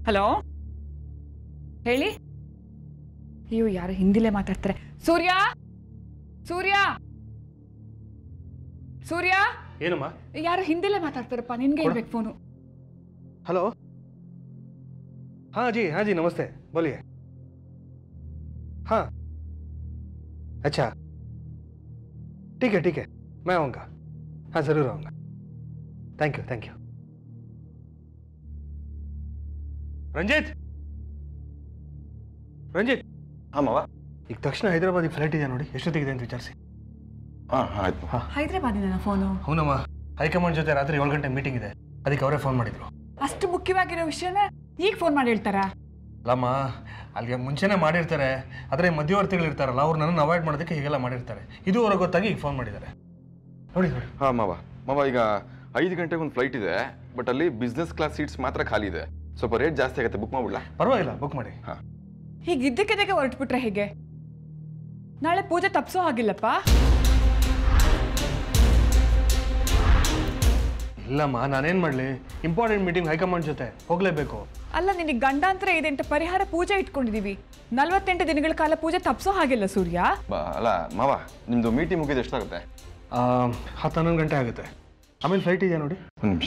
Hello ಹೇಳಿ ಅಯ್ಯೋ ಯಾರು ಹಿಂದಿಲೇ ಮಾತಾಡ್ತಾರೆ ಸೂರ್ಯ ಸೂರ್ಯ ಸೂರ್ಯ ಏನಮ್ಮ ಯಾರು ಹಿಂದಿಲೇ ಮಾತಾಡ್ತಾರಪ್ಪ ನಿನ್ಗೆ ಕೊಡು. ಇರ್ಬೇಕು ಫೋನು हेलो हाँ जी हाँ जी नमस्ते बोलिए हाँ अच्छा ठीक है ठीक है मैं आऊँगा हाँ ज़रूर आऊँगा thank you thank you Ranjith Ranjith ಹಾಂ ಮಾವ ಈಗ ತಕ್ಷಣ ಹೈದರಾಬಾದಿಗೆ ಫ್ಲೈಟ್ ಇದೆ ನೋಡಿ ಎಷ್ಟೊತ್ತಿಗಿದೆ ಅಂತ ವಿಚಾರಿಸಿ ಹಾಂ ಆಯ್ತು ಹೈದ್ರಾಬಾದಿನ ಫೋನು ಹೌನಮ್ಮ ಹೈಕಮಾಂಡ್ ಜೊತೆ ರಾತ್ರಿ ಏಳು ಗಂಟೆ ಮೀಟಿಂಗ್ ಇದೆ ಅದಕ್ಕೆ ಅವರೇ ಫೋನ್ ಮಾಡಿದ್ರು ಅಷ್ಟು ಮುಖ್ಯವಾಗಿರೋ ವಿಷಯನ ಈಗ ಫೋನ್ ಮಾಡಿ ಹೇಳ್ತಾರಾ ಅಲ್ಲಮ್ಮ ಅಲ್ಲಿಗೆ ಮುಂಚೆನೇ ಮಾಡಿರ್ತಾರೆ ಆದರೆ ಮಧ್ಯವರ್ತಿಗಳು ಇರ್ತಾರಲ್ಲ ಅವ್ರು ನನ್ನನ್ನು ಅವಾಯ್ಡ್ ಮಾಡೋದಕ್ಕೆ ಹೀಗೆಲ್ಲ ಮಾಡಿರ್ತಾರೆ ಇದು ಅವ್ರಿಗೆ ಗೊತ್ತಾಗಿ ಈಗ ಫೋನ್ ಮಾಡಿದ್ದಾರೆ ನೋಡಿ ನೋಡಿ ಹಾಂ ಮಾವ ಮಾವ ಈಗ ಐದು ಗಂಟೆಗೆ ಒಂದು ಫ್ಲೈಟ್ ಇದೆ ಬಟ್ ಅಲ್ಲಿ ಬಿಸ್ನೆಸ್ ಕ್ಲಾಸ್ ಸೀಟ್ಸ್ ಮಾತ್ರ ಖಾಲಿ ಇದೆ ಸ್ವಲ್ಪ ರೇಟ್ ಜಾಸ್ತಿ ಆಗುತ್ತೆ ಬುಕ್ ಮಾಡ್ಬಿಡ್ಲಾ ಪರವಾಗಿಲ್ಲ ಬುಕ್ ಮಾಡಿ ಹೀಗೆ ಇದ್ದಕ್ಕಿದ್ದಕ್ಕೆ ಹೊರಟ್ಬಿಟ್ರೆ ಹೇಗೆ ನಾಳೆ ಪೂಜೆ ತಪ್ಸೋ ಹಾಗಿಲ್ಲಪ್ಪ ಇಲ್ಲಮ್ಮ ನಾನೇನು ಮಾಡಲಿ ಇಂಪಾರ್ಟೆಂಟ್ ಮೀಟಿಂಗ್ ಹೈಕಮಾಂಡ್ ಜೊತೆ ಹೋಗಲೇಬೇಕು ಅಲ್ಲ ನಿನಗೆ ಗಂಡಾಂತರ ಇದೆ ಅಂತ ಪರಿಹಾರ ಪೂಜೆ ಇಟ್ಕೊಂಡಿದೀವಿ ನಲ್ವತ್ತೆಂಟು ದಿನಗಳ ಕಾಲ ಪೂಜೆ ತಪ್ಸೋ ಹಾಗಿಲ್ಲ ಸೂರ್ಯ ಬಾ ಅಲ್ಲ ಮಾವ ನಿಮ್ಮದು ಮೀಟಿಂಗ್ ಮುಗಿದು ಎಷ್ಟಾಗುತ್ತೆ ಹತ್ತು ಹನ್ನೊಂದು ಗಂಟೆ ಆಗುತ್ತೆ ಆಮೇಲೆ ಫ್ಲೈಟ್ ಇದೆಯಾ ನೋಡಿ ಒಂದು ನಿಮಿಷ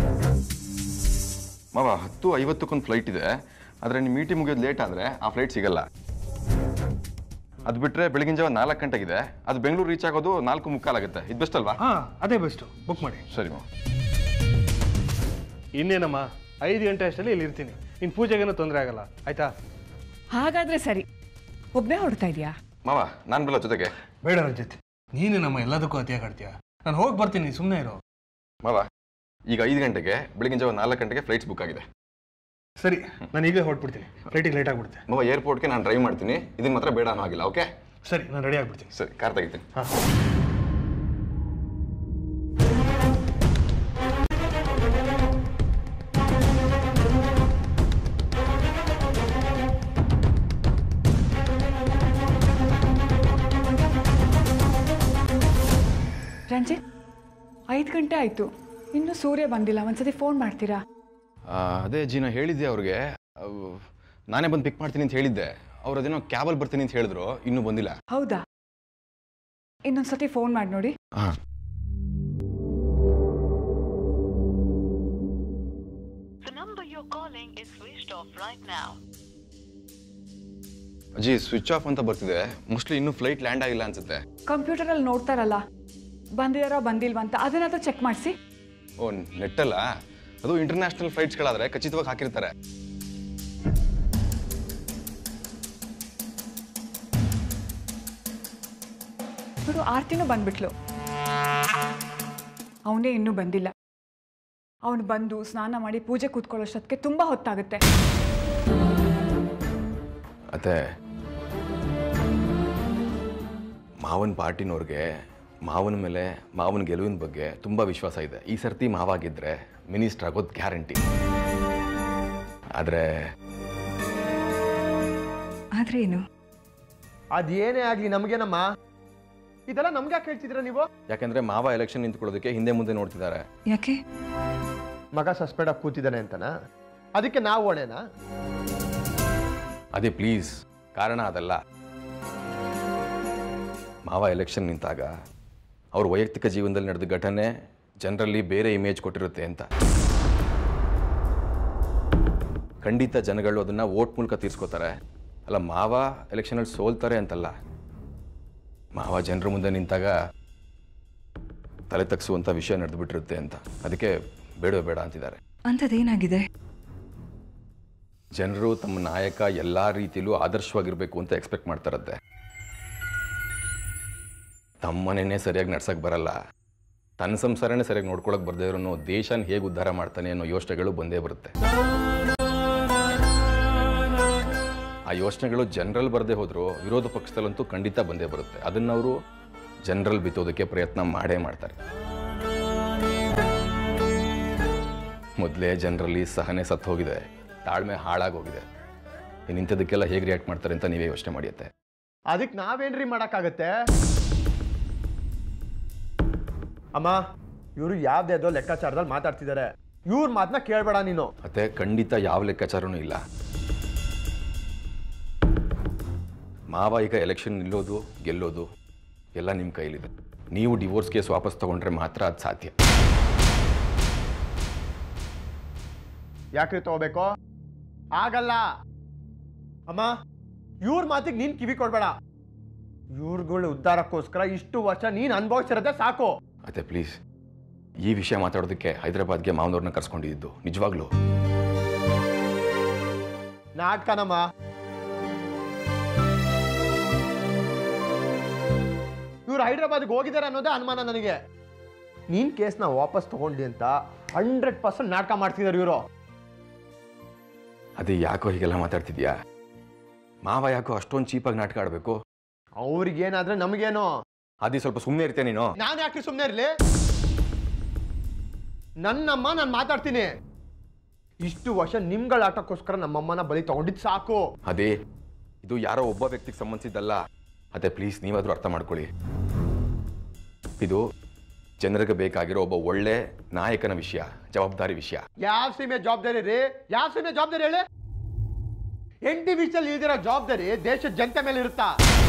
ಮಾವ ಹತ್ತು ಐವತ್ತಕ್ಕೊಂದು ಫ್ಲೈಟ್ ಇದೆ ಆದರೆ ನಿಮ್ಮ ಮೀಟಿಂಗ್ ಮುಗಿಯೋದು ಲೇಟ್ ಆದರೆ ಆ ಫ್ಲೈಟ್ ಸಿಗಲ್ಲ ಅದು ಬಿಟ್ಟರೆ ಬೆಳಗಿನ ಜಾವ ನಾಲ್ಕು ಗಂಟೆಗಿದೆ ಅದು ಬೆಂಗಳೂರು ರೀಚ್ ಆಗೋದು ನಾಲ್ಕು ಮುಕ್ಕಾಲಾಗುತ್ತೆ ಇದು ಬೆಸ್ಟ್ ಅಲ್ವಾ ಹಾಂ ಅದೇ ಬೆಸ್ಟು ಬುಕ್ ಮಾಡಿ ಸರಿ ಮಾವ ಇನ್ನೇನಮ್ಮ ಐದು ಗಂಟೆ ಅಷ್ಟರಲ್ಲಿ ಇಲ್ಲಿ ಇರ್ತೀನಿ ನಿನ್ನ ಪೂಜೆಗೇನೂ ತೊಂದರೆ ಆಗಲ್ಲ ಆಯ್ತಾ ಹಾಗಾದ್ರೆ ಸರಿ ಒಬ್ಬನೇ ಹೊಡ್ತಾ ಇದೀಯಾ ಮಾವ ನಾನು ಬಲ್ಲ ಜೊತೆಗೆ ಬೇಡ ರಂಜಿತ್ ನೀನು ನಮ್ಮ ಎಲ್ಲದಕ್ಕೂ ಅತಿಯಾಗಿ ಆಡ್ತೀಯ ನಾನು ಹೋಗಿ ಬರ್ತೀನಿ ಸುಮ್ಮನೆ ಇರೋ ಮಾವ ಈಗ ಐದು ಗಂಟೆಗೆ ಬೆಳಗಿನ ಜಾವ ನಾಲ್ಕು ಗಂಟೆಗೆ ಫ್ಲೈಟ್ಸ್ ಬುಕ್ ಆಗಿದೆ ಸರಿ ನಾನು ಈಗಲೇ ಹೊರಟ್ಬಿಡ್ತೀನಿ ಫ್ಲೈಟಿಗೆ ಲೇಟ್ ಆಗ್ಬಿಡುತ್ತೆ ಮಾವ ಏರ್ಪೋರ್ಟ್ಗೆ ನಾನು ಡ್ರೈವ್ ಮಾಡ್ತೀನಿ ಇದನ್ನ ಮಾತ್ರ ಬೇಡ ಅನ್ನೋ ಆಗಿಲ್ಲ ಓಕೆ ಸರಿ ನಾನು ರೆಡಿ ಆಗ್ಬಿಡ್ತೀನಿ ಸರಿ ಕಾರ್ ತೆಗಿತೀನಿ ಹಾಂ ರಂಜಿತ್ ಐದು ಗಂಟೆ ಆಯ್ತು ಇನ್ನು ಸೂರ್ಯ ಬಂದಿಲ್ಲ ಒಂದ್ಸತಿ ಫೋನ್ ಮಾಡ್ತೀರಾ ಆ, ಅದೇ ಜೀನ ಹೇಳಿದ್ದೆ ಅವ್ರಿಗೆ ಅವ್- ನಾನೇ ಬಂದು ಪಿಕ್ ಮಾಡ್ತೀನಿ ಅಂತ ಹೇಳಿದ್ದೆ ಅವ್ರು ಅದೇನೋ ಕ್ಯಾಬಲ್ಲಿ ಬರ್ತೀನಿ ಅಂತ ಹೇಳಿದ್ರು ಇನ್ನೂ ಬಂದಿಲ್ಲ ಹೌದಾ ಇನ್ನೊಂದ್ಸತಿ ಫೋನ್ ಮಾಡಿ ನೋಡಿ ಹಾಂ The number you're calling is switched off right now. ಅಜ್ಜಿ ಸ್ವಿಚ್ ಆಫ್ ಅಂತ ಬರ್ತಿದೆ ಮೋಸ್ಟ್ಲಿ ಇನ್ನೂ ಫ್ಲೈಟ್ ಲ್ಯಾಂಡ್ ಆಗಿಲ್ಲ ಅನ್ಸುತ್ತೆ ಕಂಪ್ಯೂಟರಲ್ಲಿ ನೋಡ್ತಾರಲ್ಲ ಬಂದಿದಾರೋ ಬಂದಿಲ್ವಾ ಅಂತ ಅದನ್ನಾದ್ರೂ ಚೆಕ್ ಮಾಡಿಸಿ ಓ ನೆಟ್ಟಲ್ಲ ಅದು ಇಂಟರ್ನ್ಯಾಷನಲ್ ಫ್ಲೈಟ್ಸ್ಗಳಾದ್ರೆ ಖಚಿತವಾಗಿ ಹಾಕಿರ್ತಾರೆ ನೋಡು ಆರ್ತಿನೂ ಬಂದ್ಬಿಟ್ಲು ಅವನೇ ಇನ್ನೂ ಬಂದಿಲ್ಲ ಅವನು ಬಂದು ಸ್ನಾನ ಮಾಡಿ ಪೂಜೆ ಕೂತ್ಕೊಳ್ಳೋಷ್ಟೊತ್ತಿಗೆ ತುಂಬ ಹೊತ್ತಾಗುತ್ತೆ ಅತ್ತೆ ಮಾವನ ಪಾರ್ಟಿನವ್ರಿಗೆ ಮಾವನ ಮೇಲೆ ಮಾವನ ಗೆಲುವಿನ ಬಗ್ಗೆ ತುಂಬ ವಿಶ್ವಾಸ ಇದೆ ಈ ಸರ್ತಿ ಮಾವಾಗಿದ್ರೆ ಮಿನಿಸ್ಟರ್ ಆಗೋದು ಗ್ಯಾರಂಟಿ ಆದರೆ ಆದ್ರೆ ಏನು ಅದೇನೇ ಆಗ್ಲಿ ನಮ್ಗೇನಮ್ಮ ಇದೆಲ್ಲ ನಮ್ಗೆ ಯಾಕೆ ಹೇಳ್ತಿದ್ದೀರಾ ನೀವು ಯಾಕೆಂದ್ರೆ ಮಾವ ಎಲೆಕ್ಷನ್ ನಿಂತ್ಕೊಳ್ಳೋದಕ್ಕೆ ಹಿಂದೆ ಮುಂದೆ ನೋಡ್ತಿದ್ದಾರೆ ಯಾಕೆ ಮಗ ಸಸ್ಪೆಂಡ್ ಆಗಿ ಕೂತಿದ್ದಾನೆ ಅಂತನಾ ಅದಕ್ಕೆ ನಾವು ಹೊಣೆನಾ ಅದೇ ಪ್ಲೀಸ್ ಕಾರಣ ಅದಲ್ಲ ಮಾವ ಎಲೆಕ್ಷನ್ ನಿಂತಾಗ ಅವ್ರ ವೈಯಕ್ತಿಕ ಜೀವನದಲ್ಲಿ ನಡೆದ ಘಟನೆ ಜನರಲ್ಲಿ ಬೇರೆ ಇಮೇಜ್ ಕೊಟ್ಟಿರುತ್ತೆ ಅಂತ ಖಂಡಿತ ಜನಗಳು ಅದನ್ನ ವೋಟ್ ಮೂಲಕ ತೀರ್ಸ್ಕೋತಾರೆ ಅಲ್ಲ ಮಾವ ಎಲೆಕ್ಷನಲ್ಲಿ ಸೋಲ್ತಾರೆ ಅಂತಲ್ಲ ಮಾವ ಜನರ ಮುಂದೆ ನಿಂತಾಗ ತಲೆ ತಗ್ಸುವಂಥ ವಿಷಯ ನಡೆದುಬಿಟ್ಟಿರುತ್ತೆ ಅಂತ ಅದಕ್ಕೆ ಬೇಡ ಬೇಡ ಅಂತಿದ್ದಾರೆ ಅಂಥದ್ದೇನಾಗಿದೆ ಜನರು ತಮ್ಮ ನಾಯಕ ಎಲ್ಲ ರೀತಿಯಲ್ಲೂ ಆದರ್ಶವಾಗಿರ್ಬೇಕು ಅಂತ ಎಕ್ಸ್ಪೆಕ್ಟ್ ಮಾಡ್ತಾರತ್ತೆ ತಮ್ಮನೇನೆ ಸರಿಯಾಗಿ ನಡ್ಸಕ್ ಬರಲ್ಲ ತನ್ನ ಸಂಸಾರನೇ ಸರಿಯಾಗಿ ನೋಡ್ಕೊಳಕ್ ಬರ್ದೇ ಇರೋನು ದೇಶನ ಹೇಗೆ ಉದ್ಧಾರ ಮಾಡ್ತಾನೆ ಅನ್ನೋ ಯೋಚನೆಗಳು ಬಂದೇ ಬರುತ್ತೆ ಆ ಯೋಚನೆಗಳು ಜನರಲ್ ಬರದೇ ಹೋದ್ರು ವಿರೋಧ ಪಕ್ಷದಲ್ಲಂತೂ ಖಂಡಿತ ಬಂದೇ ಬರುತ್ತೆ ಅದನ್ನ ಅವರು ಜನರಲ್ ಬಿತ್ತೋದಕ್ಕೆ ಪ್ರಯತ್ನ ಮಾಡೇ ಮಾಡ್ತಾರೆ ಮೊದಲೇ ಜನರಲ್ಲಿ ಸಹನೆ ಸತ್ತು ಹೋಗಿದೆ ತಾಳ್ಮೆ ಹಾಳಾಗೋಗಿದೆ ಇನ್ನು ಇಂಥದಕ್ಕೆಲ್ಲ ಹೇಗೆ ರಿಯಾಕ್ಟ್ ಮಾಡ್ತಾರೆ ಅಂತ ನೀವೇ ಯೋಚನೆ ಮಾಡಿಯತ್ತೆ ಅದಕ್ಕೆ ನಾವೇನ್ರಿ ಮಾಡಕ್ಕಾಗತ್ತೆ ಅಮ್ಮ ಇವರು ಯಾವ್ದ್ಯಾವ್ದೋ ಲೆಕ್ಕಾಚಾರದಲ್ಲಿ ಮಾತಾಡ್ತಿದ್ದಾರೆ ಇವ್ರ ಮಾತನ್ನ ಕೇಳಬೇಡ ನೀನು ಮತ್ತೆ ಖಂಡಿತ ಯಾವ ಲೆಕ್ಕಾಚಾರನೂ ಇಲ್ಲ ಮಾವ ಈಗ ಎಲೆಕ್ಷನ್ ನಿಲ್ಲೋದು ಗೆಲ್ಲೋದು ಎಲ್ಲ ನಿಮ್ಮ ಕೈಲಿದೆ ನೀವು ಡಿವೋರ್ಸ್ ಕೇಸ್ ವಾಪಸ್ ತಗೊಂಡ್ರೆ ಮಾತ್ರ ಅದು ಸಾಧ್ಯ ಯಾಕ್ರಿ ತಗೋಬೇಕು ಆಗಲ್ಲ ಅಮ್ಮ ಇವ್ರ ಮಾತಿಗೆ ನೀನ್ ಕಿವಿ ಕೊಡ್ಬೇಡ ಇವ್ರುಗಳ ಉದ್ಧಾರಕ್ಕೋಸ್ಕರ ಇಷ್ಟು ವರ್ಷ ನೀನ್ ಅನುಭವಿಸಿರೋದೇ ಸಾಕು ಮತ್ತೆ ಪ್ಲೀಸ್ ಈ ವಿಷಯ ಮಾತಾಡೋದಕ್ಕೆ ಹೈದರಾಬಾದ್ಗೆ ಮಾವನವ್ರನ್ನ ಕರ್ಸ್ಕೊಂಡಿದ್ದು ನಿಜವಾಗ್ಲೂ ನಾಟಕನಮ್ಮ ಇವ್ರು ಹೈದ್ರಾಬಾದ್ಗೆ ಹೋಗಿದ್ದಾರೆ ಅನ್ನೋದೇ ಅನುಮಾನ ನನಗೆ ನೀನ್ ಕೇಸ್ನ ವಾಪಸ್ ತಗೊಂಡಿ ಅಂತ ಹಂಡ್ರೆಡ್ ಪರ್ಸೆಂಟ್ ನಾಟಕ ಮಾಡ್ತಿದ್ದಾರೆ ಇವರು ಅದೇ ಯಾಕೋ ಹೀಗೆಲ್ಲ ಮಾತಾಡ್ತಿದ್ಯಾ ಮಾವ ಯಾಕೋ ಅಷ್ಟೊಂದು ಚೀಪಾಗಿ ನಾಟಕ ಆಡಬೇಕು ಅವ್ರಿಗೇನಾದ್ರೆ ನಮಗೇನು ಅದೇ ಸ್ವಲ್ಪ ಸುಮ್ಮನೆ ಇರ್ತೀಯ ನೀನು ನಾನು ಯಾಕೆ ಸುಮ್ಮನೆ ಇರಲಿ ನನ್ನಮ್ಮ ನಾನು ಮಾತಾಡ್ತೀನಿ ಇಷ್ಟು ವರ್ಷ ನಿಮ್ಗಳ ಆಟಕ್ಕೋಸ್ಕರ ನಮ್ಮಮ್ಮನ ಬಲಿ ತಗೊಂಡಿದ್ದು ಸಾಕು ಅದೇ ಇದು ಯಾರೋ ಒಬ್ಬ ವ್ಯಕ್ತಿಗೆ ಸಂಬಂಧಿಸಿದ್ದಲ್ಲ ಅದೇ ಪ್ಲೀಸ್ ನೀವಾದರೂ ಅರ್ಥ ಮಾಡ್ಕೊಳ್ಳಿ ಇದು ಜನರಿಗೆ ಬೇಕಾಗಿರೋ ಒಬ್ಬ ಒಳ್ಳೆ ನಾಯಕನ ವಿಷಯ ಜವಾಬ್ದಾರಿ ವಿಷಯ ಯಾವ ಸೀಮೆ ಜವಾಬ್ದಾರಿ ರೀ ಯಾವ ಸೀಮೆ ಜವಾಬ್ದಾರಿ ಹೇಳಿ ಎನ್ ಟಿ ವಿಷಯಲ್ಲಿ ಇಲ್ದಿರೋ ಜವಾಬ್ದಾರಿ ದೇಶದ ಜನತೆ ಮೇಲೆ ಇರುತ್ತಾ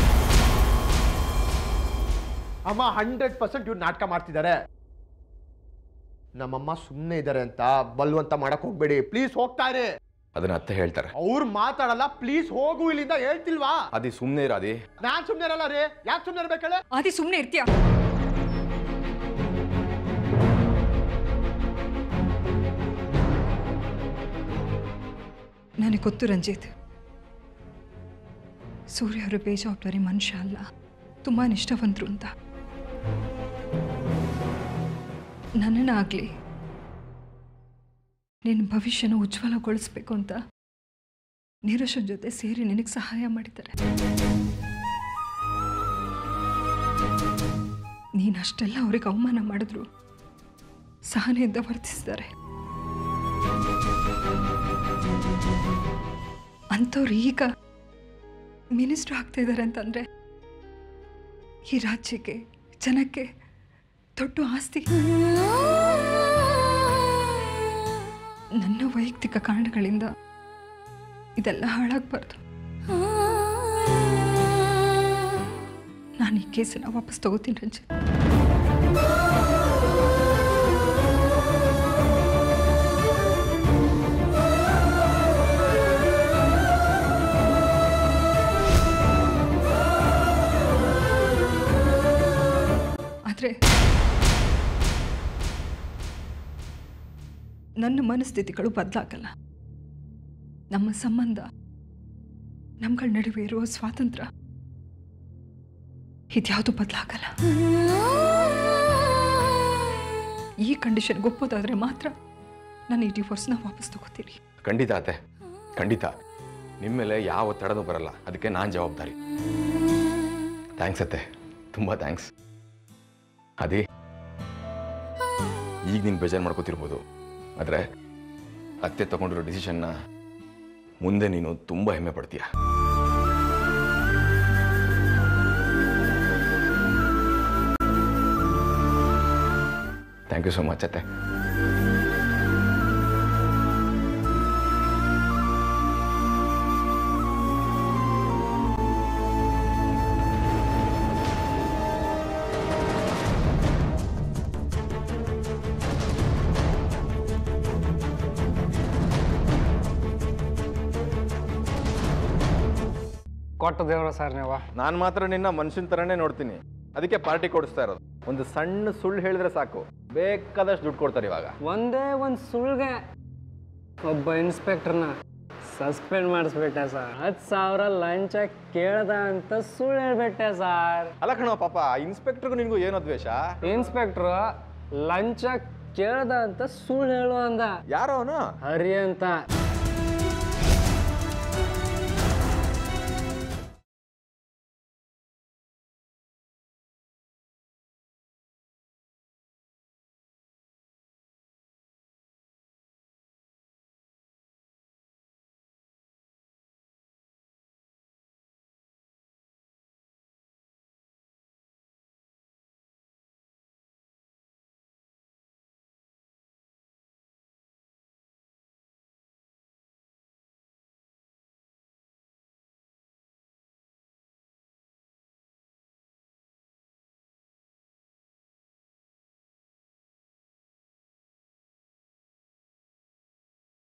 ಅಮ್ಮ ಹಂಡ್ರೆಡ್ ಪರ್ಸೆಂಟ್ ಇವ್ರು ನಾಟಕ ಮಾಡ್ತಿದ್ದಾರೆ ನಮ್ಮಮ್ಮ ಸುಮ್ಮನೆ ಇದ್ದಾರೆ ಅಂತ ಬಲ್ವಂತ ಮಾಡಕ್ ಹೋಗ್ಬೇಡಿ ಪ್ಲೀಸ್ ಹೋಗ್ತಾ ಇರಿ ಅದನ್ನ ಅತ್ತೆ ಹೇಳ್ತಾರೆ ಅವ್ರು ಮಾತಾಡಲ್ಲ ಪ್ಲೀಸ್ ಹೋಗು ಇಲ್ಲಿಂದ ಹೇಳ್ತಿಲ್ವಾ ಅದೇ ಸುಮ್ಮನೆ ಇರಾದಿ ನಾನ್ ಸುಮ್ಮನೆ ಇರಲ್ಲ ರೀ ಯಾಕೆ ಸುಮ್ಮನೆ ಇರ್ಬೇಕೇಳೆ ಆದಿ ಸುಮ್ಮನೆ ಇರ್ತೀಯ ನನಗೆ ಗೊತ್ತು ರಂಜಿತ್ ಸೂರ್ಯ ಅವರು ಬೇಜವಾಬ್ದಾರಿ ಮನುಷ್ಯ ಅಲ್ಲ ತುಂಬ ನಿಷ್ಠಾವಂತರು ಅಂತ ನನ್ನನ್ನಾಗಲಿ ನಿನ್ನ ಭವಿಷ್ಯನ ಉಜ್ವಲಗೊಳಿಸ್ಬೇಕು ಅಂತ ನೀರಜನ್ ಜೊತೆ ಸೇರಿ ನಿನಗೆ ಸಹಾಯ ಮಾಡಿದ್ದಾರೆ ನೀನು ಅಷ್ಟೆಲ್ಲ ಅವ್ರಿಗೆ ಅವಮಾನ ಮಾಡಿದ್ರು ಸಹನೆಯಿಂದ ವರ್ತಿಸಿದ್ದಾರೆ ಅಂಥವ್ರು ಈಗ ಮಿನಿಸ್ಟ್ರ್ ಆಗ್ತಾ ಇದ್ದಾರೆ ಅಂತಂದ್ರೆ ಈ ರಾಜ್ಯಕ್ಕೆ ಜನಕ್ಕೆ ದೊಡ್ಡ ಆಸ್ತಿ ನನ್ನ ವೈಯಕ್ತಿಕ ಕಾರಣಗಳಿಂದ ಇದೆಲ್ಲ ಹಾಳಾಗಬಾರ್ದು ನಾನು ಈ ಕೇಸನ್ನ ವಾಪಸ್ ತಗೋತೀನಿ ರಂಜಿತ್ ಆದರೆ ನನ್ನ ಮನಸ್ಥಿತಿಗಳು ಬದಲಾಗಲ್ಲ ನಮ್ಮ ಸಂಬಂಧ ನಮ್ಗಳ ನಡುವೆ ಇರುವ ಸ್ವಾತಂತ್ರ್ಯ ಇದ್ಯಾವುದು ಬದಲಾಗಲ್ಲ ಈ ಕಂಡೀಷನ್ಗೆ ಒಪ್ಪೋದಾದ್ರೆ ಮಾತ್ರ ನಾನು ಈ ಡಿವೋರ್ಸ್ನ ವಾಪಸ್ ತಗೋತೀನಿ ಖಂಡಿತ ಅತ್ತೆ ಖಂಡಿತ ನಿಮ್ಮ ಮೇಲೆ ಯಾವ ಒತ್ತಡನೂ ಬರಲ್ಲ ಅದಕ್ಕೆ ನಾನು ಜವಾಬ್ದಾರಿ ಥ್ಯಾಂಕ್ಸ್ ಅತ್ತೆ ತುಂಬ ಥ್ಯಾಂಕ್ಸ್ ಅದೇ ಈಗ ನೀನು ಬೇಜಾರು ಮಾಡ್ಕೋತಿರ್ಬೋದು ಆದರೆ ಅತ್ತೆ ತಗೊಂಡಿರೋ ಡಿಸಿಷನ್ನ ಮುಂದೆ ನೀನು ತುಂಬ ಹೆಮ್ಮೆ ಪಡ್ತೀಯ ಥ್ಯಾಂಕ್ ಯು ಸೊ ಮಚ್ ಅತ್ತೆ ಕೊಟ್ಟ ದೇವ್ರ ಸರ್ ನೀವು ನಾನು ಮಾತ್ರ ನಿನ್ನ ಮನುಷ್ಯನ ಥರನೇ ನೋಡ್ತೀನಿ ಅದಕ್ಕೆ ಪಾರ್ಟಿ ಕೊಡಿಸ್ತಾ ಇರೋದು ಒಂದು ಸಣ್ಣ ಸುಳ್ಳು ಹೇಳಿದ್ರೆ ಸಾಕು ಬೇಕಾದಷ್ಟು ದುಡ್ಡು ಕೊಡ್ತಾರೆ ಇವಾಗ ಒಂದೇ ಒಂದು ಸುಳ್ಗೆ ಒಬ್ಬ ಇನ್ಸ್ಪೆಕ್ಟರ್ನ ಸಸ್ಪೆಂಡ್ ಮಾಡಿಸ್ಬಿಟ್ಟೆ ಸರ್ ಹತ್ತು ಸಾವಿರ ಲಂಚ ಕೇಳ್ದ ಅಂತ ಸುಳ್ಳು ಹೇಳ್ಬಿಟ್ಟೆ ಸರ್ ಅಲ್ಲ ಕಣೋ ಪಾಪ ಇನ್ಸ್ಪೆಕ್ಟರ್ಗೂ ನಿನಗೂ ಏನೋ ದ್ವೇಷ ಇನ್ಸ್ಪೆಕ್ಟ್ರು ಲಂಚ ಕೇಳ್ದ ಅಂತ ಸುಳ್ಳು ಹೇಳು ಅಂದ ಯಾರೋ ಅವನು ಹರಿ ಅಂತ